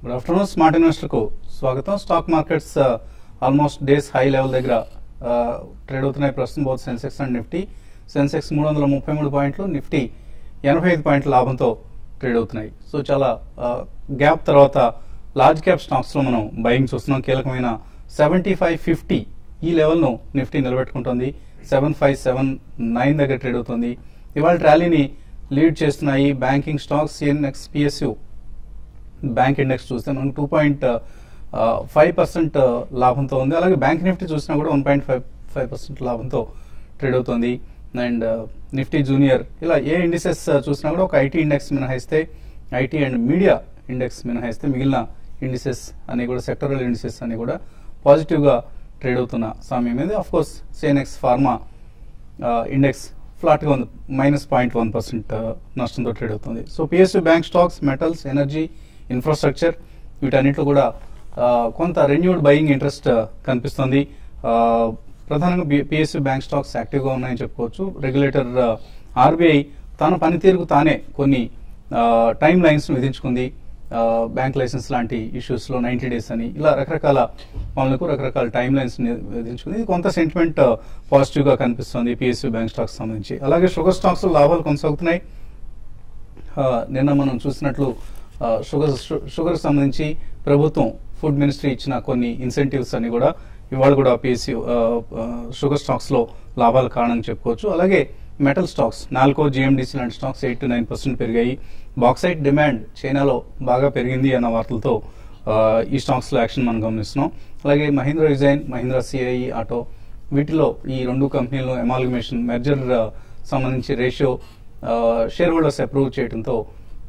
Good afternoon smart investor కు స్వాగతం stock markets almost days high level దగ్గర trade అవుతున్నాయి ప్రస్తుతం both Sensex and Nifty Sensex మూడు వందల ముప్పై మూడు పాయింట్లు నిఫ్టీ ఎనభై ఐదు పాయింట్ల లాభంతో ట్రేడ్ అవుతున్నాయి సో చాలా గ్యాప్ తర్వాత లార్జ్ క్యాప్ స్టాక్స్ లో మనం బయింగ్ చూస్తున్నాం కీలకమైన సెవెంటీ ఫైవ్ ఫిఫ్టీ ఈ లెవెల్ను నిఫ్టీ నిలబెట్టుకుంటుంది సెవెన్ ఫైవ్ సెవెన్ నైన్ దగ్గర ట్రేడ్ అవుతుంది ఇవాళ ర్యాలీని లీడ్ చేస్తున్నాయి banking stocks CNX PSU bank index చూస్తే మనకు టూ పాయింట్ ఫైవ్ పర్సెంట్ లాభంతో ఉంది అలాగే బ్యాంక్ నిఫ్టీ చూసినా కూడా one point five five percent లాభంతో ట్రేడ్ అవుతుంది అండ్ నిఫ్టీ జూనియర్ ఇలా ఏ ఇండిసెస్ చూసినా కూడా ఒక ఐటీ ఇండెక్స్ మినహాయిస్తే ఐటీ అండ్ మీడియా ఇండెక్స్ మినహాయిస్తే మిగిలిన ఇండిసెస్ అని కూడా సెక్టరల్ ఇండిసెస్ అని కూడా పాజిటివ్గా ట్రేడ్ అవుతున్న సమయం ఇది of course CNX pharma index ఫ్లాట్గా ఉంది మైనస్ పాయింట్ వన్ పర్సెంట్ నష్టంతో ట్రేడ్ అవుతుంది so PSU bank stocks metals energy infrastructure వీటన్నిటిలో కూడా ఆ, కొంత రెన్యూడ్ బయింగ్ ఇంట్రెస్ట్ కనిపిస్తుంది ఆ, ప్రధానంగా పిఎస్యూ బ్యాంక్ స్టాక్స్ యాక్టివ్గా ఉన్నాయని చెప్పుకోవచ్చు రెగ్యులేటర్ ఆర్బీఐ తన పనితీరుకు తానే కొన్ని టైం లైన్స్ విధించుకుంది ఆ, బ్యాంక్ లైసెన్స్ లాంటి ఇష్యూస్ లో నైన్టీ డేస్ అని ఇలా రకరకాల పనులకు రకరకాల టైం లైన్స్ ని విధించుకుంది ఇది కొంత సెంటిమెంట్ పాజిటివ్ గా కనిపిస్తుంది పిఎస్యూ బ్యాంక్ స్టాక్స్ సంబంధించి అలాగే షుగర్ స్టాక్స్ లో లాభాలు కొనసాగుతున్నాయి ఆ, నిన్న మనం చూసినట్లు ఆ, షుగర్ షు- షుగర్ సంబంధించి ప్రభుత్వం ఫుడ్ మినిస్ట్రీ ఇచ్చిన కొన్ని ఇన్సెంటివ్స్ అని కూడా ఇవాళ కూడా పిఎస్సి షుగర్ స్టాక్స్ లో లాభాల కారణం చెప్పుకోవచ్చు అలాగే మెటల్ స్టాక్స్ నాల్కో జిఎండిసి లాంటి stocks eight to nine percent పెరిగాయి బాక్సైట్ డిమాండ్ చైనాలో బాగా పెరిగింది అన్న వార్తలతో ఆ, ఈ స్టాక్స్ లో యాక్షన్ మనం గమనిస్తున్నాం అలాగే Mahindra design Mahindra CI auto వీటిలో ఈ రెండు కంపెనీలు ఎమాల్గమేషన్ మెర్జర్ సంబంధించి రేషియో షేర్ హోల్డర్స్ అప్రూవ్ చేయడంతో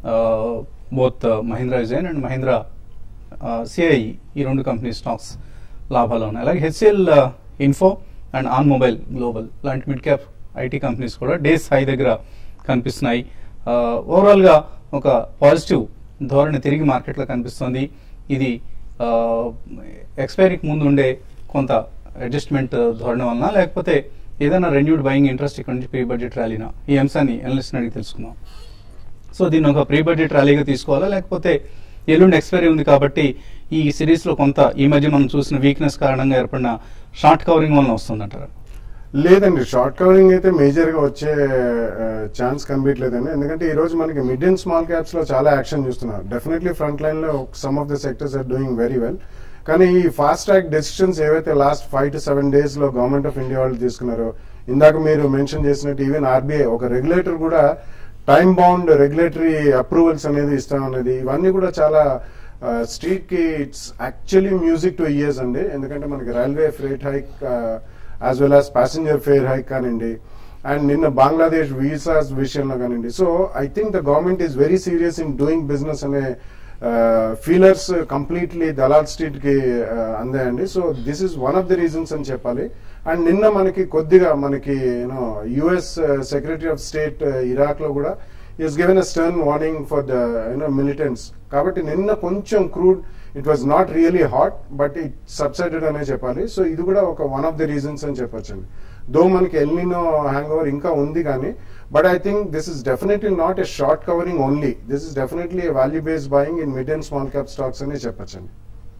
both Mahindra design and Mahindra CI ఈ రెండు కంపెనీ స్టాక్స్ లాభాలు ఉన్నాయి అలాగే HCL info and on mobile global లాంటి మిడ్ క్యాప్ ఐటీ కంపెనీస్ కూడా డేస్ హై దగ్గర కనిపిస్తున్నాయి ఓవరాల్ గా ఒక పాజిటివ్ ధోరణి తిరిగి మార్కెట్లో కనిపిస్తుంది ఇది ఎక్స్పైరీకి ముందు ఉండే కొంత అడ్జస్ట్మెంట్ ధోరణి వలన లేకపోతే ఏదైనా రెన్యూడ్ బయింగ్ ఇంట్రెస్ట్ ఇక్కడ నుంచి ప్రీ బడ్జెట్ ర్యాలీనా ఈ అంశాన్ని ఎనలిస్ట్ అడిగి తెలుసుకుందాం సో దీన్ని ఒక ప్రీ బడ్జెట్ ర్యాలీగా తీసుకోవాలా లేకపోతే ఎల్లుండి ఎక్స్పైరీ ఉంది కాబట్టి ఈ సిరీస్ లో కొంత ఈ మధ్య మనం చూసిన వీక్నెస్ కారణంగా ఏర్పడిన షార్ట్ కవరింగ్ వలన వస్తుందంటారా లేదండి షార్ట్ కవరింగ్ అయితే మేజర్ గా వచ్చే ఛాన్స్ కనిపించలేదండి ఎందుకంటే ఈ రోజు మనకి మిడ్ అండ్ స్మాల్ క్యాప్స్ లో చాలా యాక్షన్ చూస్తున్నారు డెఫినెట్లీ ఫ్రంట్ లైన్ లో some of the sectors are doing very well కానీ ఈ ఫాస్ట్ ట్రాక్ డెసిషన్స్ ఏవైతే last five to seven days లో గవర్నమెంట్ ఆఫ్ ఇండియా వాళ్ళు తీసుకున్నారో ఇందాక మీరు మెన్షన్ చేసినట్టు ఈవెన్ ఆర్బీఐ ఒక రెగ్యులేటర్ కూడా టైం బౌండ్ రెగ్యులేటరీ అప్రూవల్స్ అనేది ఇస్తాం అనేది ఇవన్నీ కూడా చాలా స్ట్రీట్ కి it's actually music to ears అండి ఎందుకంటే మనకి railway freight hike as well as passenger fair hike కానివ్వండి అండ్ నిన్న బంగ్లాదేశ్ వీసాస్ విషయంలో కానివ్వండి so I think the government is very serious in doing business అనే ఫీలర్స్ కంప్లీట్లీ దలాల్ స్ట్రీట్ కి అందాయండి so this is one of the reasons అని చెప్పాలి and నిన్న మనకి కొద్దిగా మనకి you know US secretary of state Iraq లో కూడా is given a stern warning for the you know militants కాబట్టి నిన్న కొంచెం crude it was not really hot but it subsided అనే చెప్పాలి సో ఇది కూడా ఒక వన్ ఆఫ్ ది రీజన్స్ అని చెప్పొచ్చండి దో మనకి ఎల్నినో హ్యాంగ్ ఓవర్ ఇంకా ఉంది కానీ but I think this is definitely not a short covering only this is definitely value based buying in mid and small cap stocks అని చెప్పొచ్చండి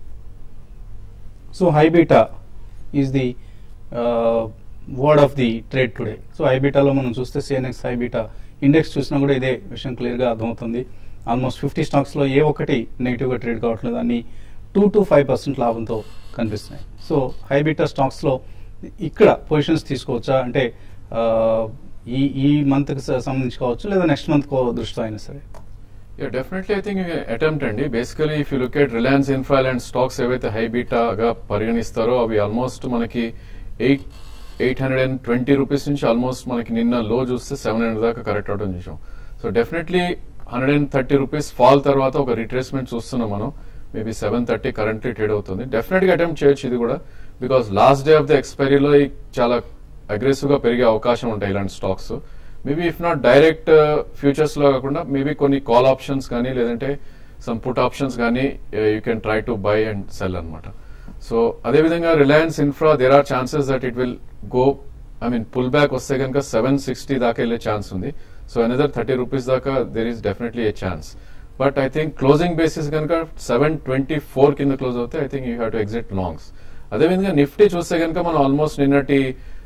so high beta is the word of the trade today so హైబీటాలో మనం చూస్తే CNX high beta index చూసినా కూడా ఇదే విషయం clear గా అర్థమవుతుంది ఆల్మోస్ట్ ఫిఫ్టీ స్టాక్స్ లో ఏ ఒక్కటి నెగిటివ్ గా ట్రేడ్ కావట్లేదు అన్ని టూ టు ఫైవ్ పర్సెంట్ లాభంతో కనిపిస్తున్నాయి సో హైబీటా స్టాక్స్ లో ఇక్కడ పొజిషన్స్ తీసుకోవచ్చా అంటే ఆ, ఈ ఈ మంత్ కి సంబంధించి కావచ్చు లేదా నెక్స్ట్ మంత్ దృష్టితో అయినా సరే yeah definitely I think attempt అండి basically if you look at Reliance infra and stocks ఏవైతే హై బీటాగా పరిగణిస్తారో అవి ఆల్మోస్ట్ మనకి eight eight hundred and twenty rupees నుంచి ఆల్మోస్ట్ మనకి నిన్న లో చూస్తే సెవెన్ హండ్రెడ్ దాకా కరెక్ట్ అవడం చూసాం so definitely hundred and thirty rupees fall తర్వాత ఒక రిట్రేస్మెంట్ చూస్తున్నాం మనం maybe seven thirty currently trade అవుతుంది డెఫినెట్ గా అటెంప్ట్ చేయొచ్చు ఇది కూడా because last day of the ఎక్స్పైరీలో చాలా అగ్రెసివ్ గా పెరిగే అవకాశం ఉంటాయి ఇలాంటి stocks maybe if not direct futures లో కాకుండా మేబీ కొన్ని కాల్ ఆప్షన్స్ కానీ లేదంటే సమ్ పుట్ ఆప్షన్స్ కానీ you can try to buy and sell అనమాట సో అదేవిధంగా Reliance infra there are chances that it will go I mean pull back వస్తే కనుక సెవెన్ సిక్స్టీ దాకా వెళ్ళే ఛాన్స్ ఉంది సో అనదర్ థర్టీ రూపీస్ దాకా there is definitely a chance but I think closing basis కనుక seven twenty four కింద close అవుతే I think you have to exit longs అదేవిధంగా నిఫ్టీ చూస్తే కనుక మనం ఆల్మోస్ట్ నిన్నటి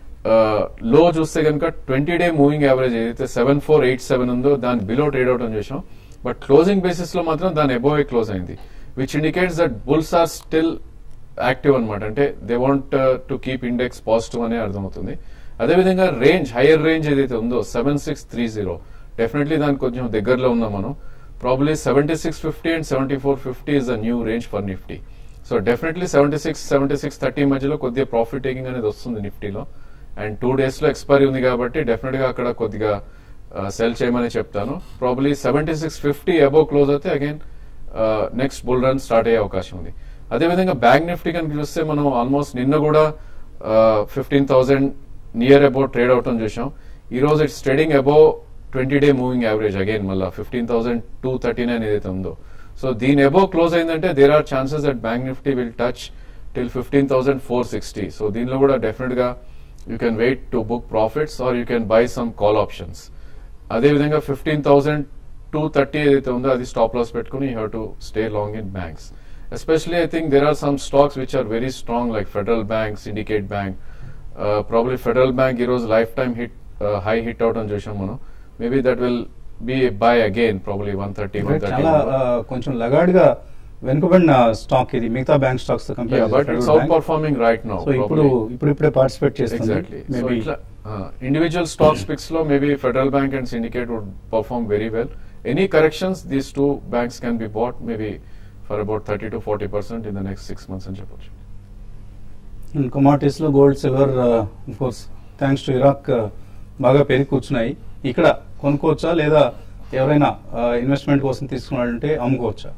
లో చూస్తే కనుక ట్వంటీ డే మూవింగ్ యావరేజ్ ఏదైతే సెవెన్ ఫోర్ ఎయిట్ సెవెన్ ఉందో దాని బిలో ట్రేడ్ అవుట్ అని చేసాం బట్ క్లోజింగ్ బేసిస్ లో మాత్రం దాని అబోవ్ క్లోజ్ అయింది which indicates that bulls are still active అనమాట అంటే they want to keep index positive అనే అర్థమవుతుంది అదేవిధంగా రేంజ్ హైయర్ రేంజ్ ఏదైతే ఉందో seven six three zero definitely దానికి కొంచెం దగ్గరలో ఉన్నాం మనం probably seventy six fifty and seventy four fifty is the new range for Nifty so definitely seventy six seventy six thirty మధ్యలో కొద్దిగా ప్రాఫిట్ టేకింగ్ అనేది వస్తుంది నిఫ్టీలో అండ్ టూ డేస్ లో ఎక్స్పైరీ ఉంది కాబట్టి డెఫినెట్ గా అక్కడ కొద్దిగా సెల్ చేయమని చెప్తాను probably seventy six fifty above close అయితే again next bull run start అయ్యే అవకాశం ఉంది అదేవిధంగా బ్యాంక్ నిఫ్టీ కనుక చూస్తే మనం ఆల్మోస్ట్ నిన్న కూడా fifteen thousand near about trade అవటం చూసాం ఈ రోజు it's trading above twenty day moving average again మళ్ళీ fifteen thousand two thirty nine ఏదైతే ఉందో సో దీని అబౌవ్ క్లోజ్ అయిందంటే there are chances that bank Nifty will touch till fifteen thousand four sixty so దీనిలో కూడా డెఫినెట్ గా you can wait to book profits or you can buy some call options అదేవిధంగా fifteen thousand two thirty ఏదైతే ఉందో అది stop loss పెట్టుకుని you have to stay long in banks especially I think there are some stocks which are very strong like Federal Bank Syndicate Bank probably Federal Bank ఈ రోజు life time hit high hit out అని చూసాం మనం maybe that will be buy again probably one thirty one thirty చాలా ఆ, కొంచెం లగాడ్గా వెనుకబడిన స్టాక్ ఇది మిగతా బ్యాంక్ స్టాక్స్ తో compare but it's out performing right now so ఇప్పుడు ఇప్పుడు ఇప్పుడే పార్టిసిపేట్ చేస్తుంది ఎగ్జాక్ట్లీ సో మేబీ ఇట్లా ఇండివిజువల్ స్టాక్స్ పిక్స్ లో maybe Federal Bank and Syndicate would perform very well any corrections these two banks can be bought maybe for about thirty to forty percent in the next six months అని చెప్పొచ్చు commodities లో gold silver course thanks to Iraq బాగా పెరిగి కూర్చున్నాయి ఇక్కడ కొనుక్కోవచ్చా లేదా ఎవరైనా investment కోసం తీసుకున్నాడంటే అమ్ముకోవచ్చా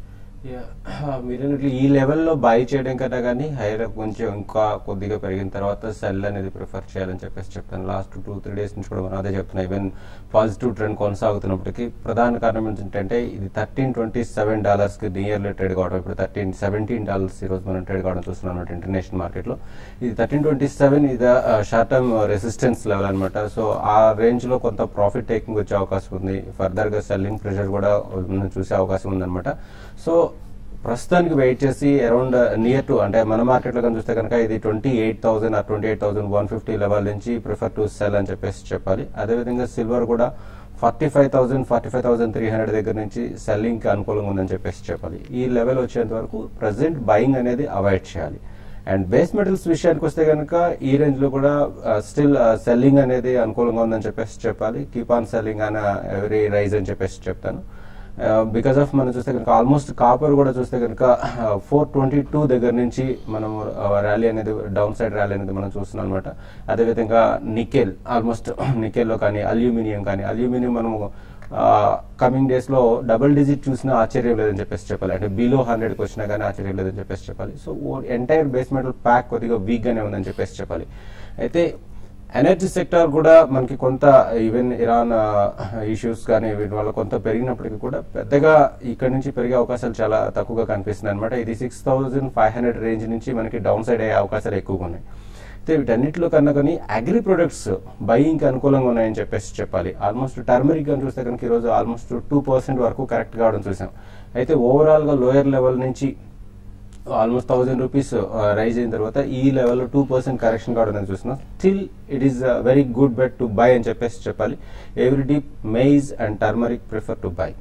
మీరు ఈ లెవెల్లో బై చేయడం కన్నా కానీ హైర్ కొంచెం ఇంకా కొద్దిగా పెరిగిన తర్వాత సెల్ అనేది ప్రిఫర్ చేయాలని చెప్పేసి చెప్తాను లాస్ట్ టూ త్రీ డేస్ నుంచి కూడా మనం అదే చెప్తున్నాం ఈవెన్ పాజిటివ్ ట్రెండ్ కొనసాగుతున్నప్పటికీ ప్రధాన కారణం ఏంటంటే ఇది థర్టీన్ ట్వంటీ సెవెన్ డాలర్స్ కి నియర్లీ ట్రేడ్ కావడం ఇప్పుడు థర్టీన్ సెవెంటీన్ డాలర్స్ ఈ రోజు మనం ట్రేడ్ కావడం చూస్తున్నాం అనమాట ఇంటర్నేషనల్ మార్కెట్ లో ఇది థర్టీన్ ట్వంటీ సెవెన్ ఇది షార్ట్ టర్మ్ రెసిస్టెన్స్ లెవెల్ అనమాట సో ఆ రేంజ్ లో కొంత ప్రాఫిట్ టేకింగ్ వచ్చే అవకాశం ఉంది ఫర్దర్ గా సెల్లింగ్ ప్రెషర్ కూడా మనం చూసే అవకాశం ఉందన్నమాట సో ప్రస్తుతానికి వెయిట్ చేసి అరౌండ్ నియర్ టు అంటే మన మార్కెట్ లో కనుక చూస్తే కనుక ఇది twenty eight thousand or twenty eight thousand one fifty level నుంచి ప్రిఫర్ టు సెల్ అని చెప్పేసి చెప్పాలి అదేవిధంగా సిల్వర్ కూడా forty five thousand forty five thousand three hundred దగ్గర నుంచి సెల్లింగ్ కి అనుకూలంగా ఉందని చెప్పేసి చెప్పాలి ఈ లెవెల్ వచ్చేంత వరకు ప్రజెంట్ బయింగ్ అనేది అవాయిడ్ చేయాలి అండ్ బేస్ మెటల్స్ విషయానికి వస్తే కనుక ఈ రేంజ్ లో కూడా స్టిల్ సెల్లింగ్ అనేది అనుకూలంగా ఉందని చెప్పేసి చెప్పాలి కీప్ ఆన్ సెల్లింగ్ అన్న ఎవరీ రైజ్ అని చెప్పేసి చెప్తాను బికాస్ ఆఫ్ మనం చూస్తే కనుక ఆల్మోస్ట్ కాపర్ కూడా చూస్తే కనుక ఫోర్ ట్వంటీ టూ దగ్గర నుంచి మనం ర్యాలీ అనేది డౌన్ సైడ్ ర్యాలీ అనేది మనం చూస్తున్నాం అనమాట అదేవిధంగా నికెల్ ఆల్మోస్ట్ నికెల్లో కానీ అల్యూమినియం కానీ అల్యూమినియం మనము కమింగ్ డేస్ లో డబుల్ డిజిట్ చూసినా ఆశ్చర్యం లేదని చెప్పేసి చెప్పాలి అంటే బిలో హండ్రెడ్కి వచ్చినా కానీ ఆశ్చర్యం లేదని చెప్పేసి చెప్పాలి so entire base metal pack కొద్దిగా వీక్ గానే ఉందని చెప్పేసి చెప్పాలి అయితే ఎనర్జీ సెక్టర్ కూడా మనకి కొంత ఈవెన్ ఇరాన్ ఇష్యూస్ కానీ వీటి వల్ల కొంత పెరిగినప్పటికీ కూడా పెద్దగా ఇక్కడ నుంచి పెరిగే అవకాశాలు చాలా తక్కువగా కనిపిస్తున్నాయి అనమాట ఇది six thousand five hundred range నుంచి మనకి డౌన్ సైడ్ అయ్యే అవకాశాలు ఎక్కువగా ఉన్నాయి అయితే వీటన్నిటిలో కన్నా కానీ అగ్రి ప్రొడక్ట్స్ బయింగ్ అనుకూలంగా ఉన్నాయని చెప్పేసి చెప్పాలి ఆల్మోస్ట్ టర్మరిక్ అని చూస్తే కనుక ఈరోజు ఆల్మోస్ట్ టూ పర్సెంట్ వరకు కరెక్ట్ కావడం చూసాం అయితే ఓవరాల్ గా లోయర్ లెవెల్ నుంచి ఆల్మోస్ట్ థౌసండ్ రూపీస్ రైజ్ అయిన తర్వాత ఈ లెవెల్ టూ పర్సెంట్ కరెక్షన్ కావడం నేను చూస్తున్నాం still it is very good bet to buy అని చెప్పేసి చెప్పాలి every dip maize and turmeric prefer to buy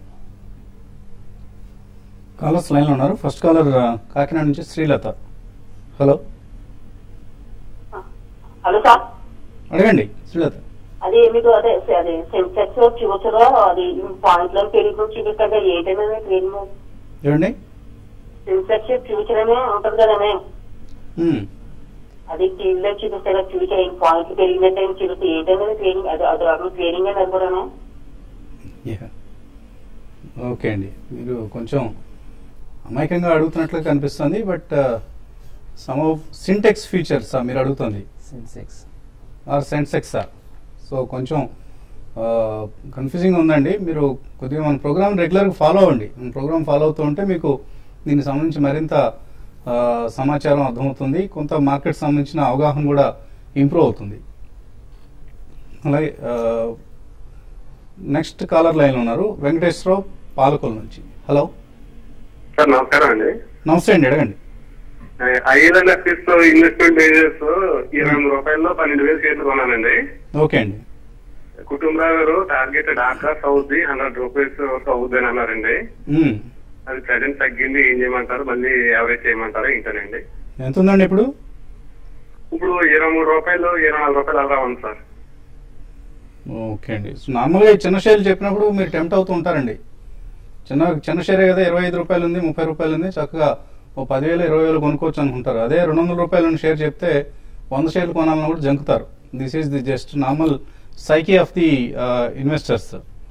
callers line లో ఉన్నారు ఫస్ట్ కాలర్ కాకినాడ నుంచి శ్రీలత హలో హలో సార్ అడగండి శ్రీలత అది మీకు అదే అది సెన్సెక్స్ ఫ్యూచర్ అది పాయింట్ లో పెరిగి చూపిస్తాక ఏంటనేది ట్రైన్ ఏమండి సెన్సెక్స్ ఫ్యూచర్ అనే ఉంటది కదనే మ్మ్. అది టీవీలో చూపిస్తాయి కదా ఫ్యూచర్ ఏం పాయింట్లు పెరిగినట్టు ఏం చూపిస్తే ఏంటనేది ట్రైనింగ్ అది అది అసలు ట్రైనింగ్ అని అనుకోవడమే యా. ఓకే అండి మీరు కొంచెం అమాయకంగా అడుగుతున్నట్లు కనిపిస్తుంది but some of Sintex features మీరు అడుగుతుంది సెన్సెక్స్ ఆర్ సెన్సెక్సా సో కొంచెం కన్ఫ్యూజింగ్ ఉందండి మీరు కొద్దిగా మన ప్రోగ్రామ్ రెగ్యులర్గా ఫాలో అవ్వండి మన ప్రోగ్రామ్ ఫాలో అవుతూ ఉంటే మీకు దీనికి సంబంధించి మరింత ఆ, సమాచారం అర్థమవుతుంది కొంత మార్కెట్ సంబంధించిన అవగాహన కూడా ఇంప్రూవ్ అవుతుంది అలాగే నెక్స్ట్ కాలర్ లైన్ ఉన్నారు వెంకటేశ్వరరావు పాలకొల్ నుంచి హలో సార్ నమస్కారం అండి నమస్తే అండి అడగండి ఐఎల్ఎన్ఎఫ్ఎస్ లో ఇన్వెస్ట్మెంట్ మేనేజర్స్ ఇరవై ఎనిమిది రూపాయల్లో పన్నెండు వేలు షేర్లు కొన్నానండి ఓకే అండి కుటుంబరావు గారు టార్గెట్ డాకా సౌదీ హండ్రెడ్ రూపీస్ సౌదీ అని అన్నారండి మ్మ్. అది ప్రజెంట్ తగ్గింది ఏం చేయమంటారు మళ్ళీ యావరేజ్ చేయమంటారు ఏంటనండి ఎంత ఉందండి ఇప్పుడు ఇప్పుడు ఇరవై మూడు రూపాయలు ఇరవై నాలుగు రూపాయలు అలా ఉంది సార్ ఓకే అండి సో నార్మల్గా ఈ చిన్న షేర్లు చెప్పినప్పుడు మీరు టెంప్ట్ అవుతూ ఉంటారండి చిన్న చిన్న షేరే కదా ఇరవై ఐదు రూపాయలు ఉంది ముప్పై రూపాయలు ఉంది చక్కగా ఓ పదివేలు ఇరవై వేలు కొనుక్కోవచ్చు అనుకుంటారు అదే రెండు వందల రూపాయలు ఉన్న షేర్ చెప్తే వంద షేర్లు కొనాలని కూడా జంకుతారు this is the just normal psyche of the investors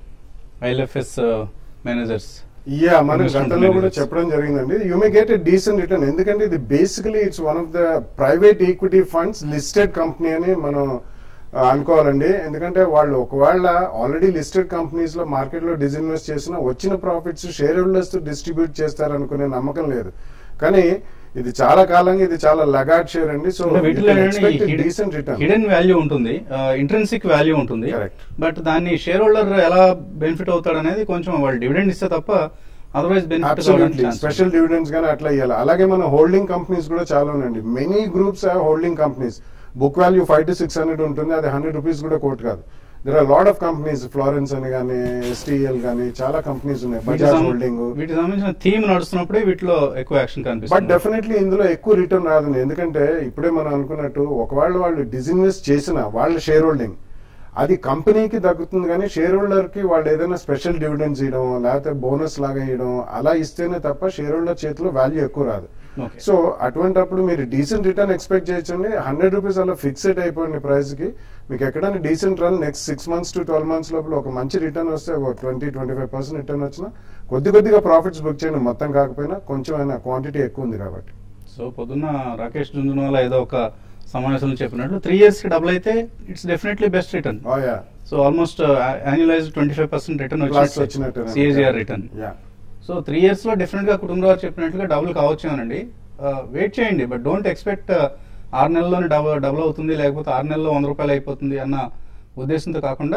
ILFS managers yeah మన Investment గతంలో కూడా managers. చెప్పడం జరిగిందండి you may get a decent return ఎందుకంటే ఇది basically it's one of the private equity funds listed company అని మనం ఆ, అనుకోవాలండి ఎందుకంటే వాళ్ళు ఒకవేళ ఆల్రెడీ లిస్టెడ్ కంపెనీస్ లో మార్కెట్ లో డిజిన్వెస్ట్ చేసిన వచ్చిన ప్రాఫిట్స్ షేర్ హోల్డర్స్ తో డిస్ట్రిబ్యూట్ చేస్తారనుకునే నమ్మకం లేదు కానీ ఇది చాలా కాలంగా ఇది చాలా లగాట్ షేర్ అండి సో అంటే వీటిలో డీసెంట్ రిటర్న్ హిడెన్ వాల్యూ ఉంటుంది ఇంట్రెన్సిక్ వాల్యూ ఉంటుంది Correct. బట్ దాన్ని షేర్ హోల్డర్ ఎలా బెనిఫిట్ అవుతాడు అనేది కొంచెం వాళ్ళు డివిడెండ్ ఇస్తే తప్ప otherwise absolutely benefit special dividends గానీ అట్లా ఇవ్వాలి అలాగే మన హోల్డింగ్ కంపెనీస్ కూడా చాలా ఉన్నాయండి many groups holding companies book value five to six hundred ఉంటుంది అది హండ్రెడ్ రూపీస్ కూడా కోట్ కాదు there are lot of companies ఫ్లోరెన్స్ అని కానీ ఎస్టీఎల్ కానీ చాలా కంపెనీస్ ఉన్నాయి బజాజ్ హోల్డింగ్ వీటికి సంబంధించిన థీమ్ నడుస్తున్నప్పుడే వీటిలో ఎక్కువ యాక్షన్ బట్ కనిపిస్తుంది డెఫినెట్లీ ఇందులో ఎక్కువ రిటర్న్ రాదండి ఎందుకంటే ఇప్పుడే మనం అనుకున్నట్టు ఒకవేళ వాళ్ళు డిజిన్వెస్ట్ చేసిన వాళ్ళ షేర్ హోల్డింగ్ అది కంపెనీకి దక్కుతుంది కానీ షేర్ హోల్డర్ కి వాళ్ళు ఏదైనా స్పెషల్ డివిడెండ్స్ ఇవ్వడం లేకపోతే బోనస్ లాగా ఇవ్వడం అలా ఇస్తేనే తప్ప షేర్ హోల్డర్ చేతిలో వాల్యూ ఎక్కువ రాదు Okay. సో అటువంటప్పుడు మీరు డీసెంట్ రిటర్న్ ఎక్స్పెక్ట్ చేయొచ్చండి హండ్రెడ్ రూపీస్ అలా ఫిక్స్డ్ అయిపోయింది ప్రైస్ కి మీకు ఎక్కడైనా decent run next six months to twelve months లోపల ఒక మంచి రిటర్న్ వస్తే ఒక twenty twenty five percent return వచ్చినా కొద్ది కొద్దిగా ప్రాఫిట్స్ బుక్ చేయండి మొత్తం కాకపోయినా కొంచెం అయినా క్వాంటిటీ ఎక్కువ ఉంది కాబట్టి సో పొద్దున్న రాకేష్ జుంజునవాలా ఏదో ఒక సమావేశంలో చెప్పినట్లు త్రీ ఇయర్స్ కి డబుల్ అయితే ఇట్స్ డెఫినెట్లీ బెస్ట్ రిటర్న్ ఓ yeah so almost annualize twenty five percent return plus వచ్చినట్టు CAGR return yeah so three years లో డెఫినెట్ గా కుటుంబరావు చెప్పినట్లుగా డబుల్ కావచ్చేమోనండి వెయిట్ చేయండి బట్ డోంట్ ఎక్స్పెక్ట్ ఆరు నెలల్లోనే డబుల్ డబుల్ అవుతుంది లేకపోతే ఆరు నెలల్లో వంద రూపాయలు అయిపోతుంది అన్న ఉద్దేశంతో కాకుండా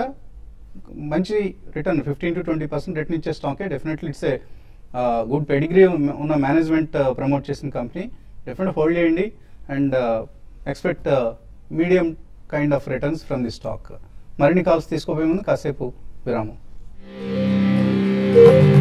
మంచి return fifteen to twenty percent return ఇచ్చే స్టాకే definitely it's a good pedigree ఉన్న మేనేజ్మెంట్ ప్రమోట్ చేసిన కంపెనీ డెఫినెట్ హోల్డ్ చేయండి and expect medium kind of returns from the stock మరిన్ని కాల్స్ తీసుకోబోయే ముందు కాసేపు విరామం